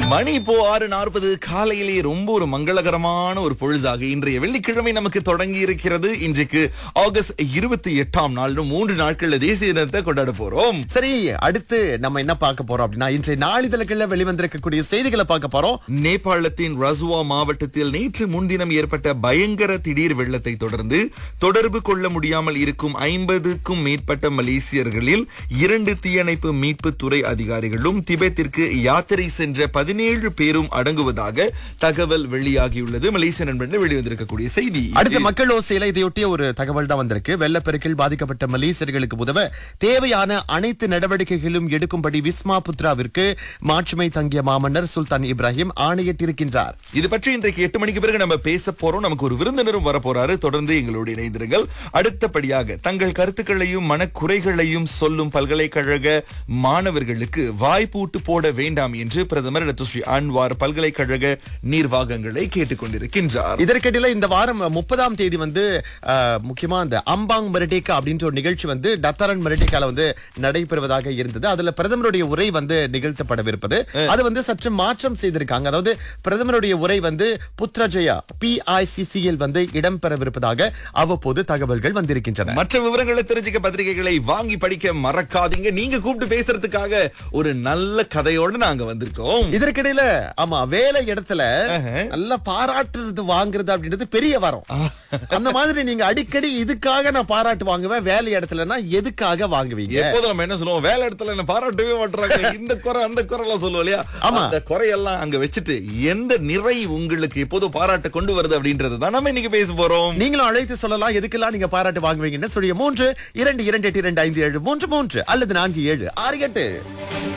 மணி இப்போ ஆறு நாற்பது காலையிலேயே ரொம்ப ஒரு மங்களகரமான ஒரு பொழுதாக இன்றைய வெள்ளிக்கிழமை நமக்கு தொடங்கி இருக்கிறது இன்றைக்கு ஆகஸ்ட் இருபத்தி எட்டாம் நாள் இன்னும் மூன்று நாட்கள்ல தேசிய தினத்தை கொண்டாட போறோம் சரி அடுத்து நம்ம என்ன பார்க்க போறோம் அப்படின்னா இன்றைய நாளிதழ்கள்ல வெளிவந்திருக்கக்கூடிய செய்திகளை பார்க்க போறோம் நேபாளத்தின் ரசுவா மாவட்டத்தில் நேற்று முன்தினம் ஏற்பட்ட பயங்கர திடீர் வெள்ளத்தை தொடர்ந்து தொடர்பு கொள்ள முடியாமல் இருக்கும் ஐம்பதுக்கும் மேற்பட்ட மலேசியர்களில் இரண்டு தீயணைப்பு மீட்பு துறை அதிகாரிகளும் திபெத்திற்கு யாத்திரை சென்ற பதினேழு பேரும் அடங்குவதாக தகவல் வெளியாகியுள்ளது மலேசிய நண்பர்கள் வெளிவந்திருக்கக்கூடிய செய்தி அடுத்து மக்கள் ஓசையில இதையொட்டிய ஒரு தகவல் தான் வந்திருக்கு வெள்ளப்பெருக்கில் பாதிக்கப்பட்ட மலேசியர்களுக்கு உதவ தேவையான அனைத்து நடவடிக்கைகளும் எடுக்கும்படி விஸ்மா புத்ராவிற்கு மாட்சிமை தங்கிய மாமன்னர் சுல்தான் இப்ராஹிம் ஆணையிட்டிருக்கின்றார் இது பற்றி இன்றைக்கு எட்டு மணிக்கு பிறகு நம்ம பேச போறோம் நமக்கு ஒரு விருந்தினரும் வரப்போறாரு தொடர்ந்து எங்களோடு இணைந்திருங்கள் அடுத்தபடியாக தங்கள் கருத்துக்களையும் மனக்குறைகளையும் சொல்லும் பல்கலைக்கழக மாணவர்களுக்கு வாய்ப்பூட்டு போட வேண்டாம் என்று பிரதமர் டாக்டர் ஸ்ரீ அன்வார் பல்கலைக்கழக நிர்வாகங்களை கேட்டுக்கொண்டிருக்கின்றார் இதற்கிடையில இந்த வாரம் முப்பதாம் தேதி வந்து அஹ், முக்கியமா அந்த அம்பாங் மெரிடேக்கா அப்படின்ற ஒரு நிகழ்ச்சி வந்து டத்தரன் மெரிடேக்கால வந்து நடைபெறுவதாக இருந்தது அதுல பிரதமருடைய உரை வந்து நிகழ்த்தப்படவிருப்பது அது வந்து சற்று மாற்றம் செய்திருக்காங்க அதாவது பிரதமருடைய உரை வந்து புத்ரஜயா பிஐசிசியில் வந்து இடம்பெறவிருப்பதாக அவ்வப்போது தகவல்கள் வந்திருக்கின்றன மற்ற விவரங்களை தெரிஞ்சுக்க பத்திரிகைகளை வாங்கி படிக்க மறக்காதீங்க நீங்க கூப்பிட்டு பேசுறதுக்காக ஒரு நல்ல கதையோட நாங்க வந்திருக்கோம் இதற்கிடையில ஆமா வேலை இடத்துல நல்லா பாராட்டுறது வாங்குறது அப்படின்றது பெரிய வரம் அந்த மாதிரி நீங்க அடிக்கடி இதுக்காக நான் பாராட்டு வாங்குவேன் வேலை இடத்துலனா எதுக்காக வாங்குவீங்க எப்போதும் நம்ம என்ன சொல்லுவோம் வேலை இடத்துல என்ன பாராட்டவே மாட்டாங்க இந்த குறை அந்த குறை எல்லாம் சொல்லுவோம் இல்லையா ஆமா. அந்த குறையெல்லாம் அங்க வச்சுட்டு எந்த நிறை உங்களுக்கு எப்போதும் பாராட்ட கொண்டு வருது அப்படின்றது தான் நம்ம இன்னைக்கு பேச போறோம் நீங்களும் அழைத்து சொல்லலாம் எதுக்கெல்லாம் நீங்க பாராட்டு வாங்குவீங்கன்னு சொல்லிய மூன்று இரண்டு இரண்டு எட்டு இரண்டு ஐந்து ஏழு மூன்று மூன்று அல்லது நான்கு ஏழு ஆறு எட்டு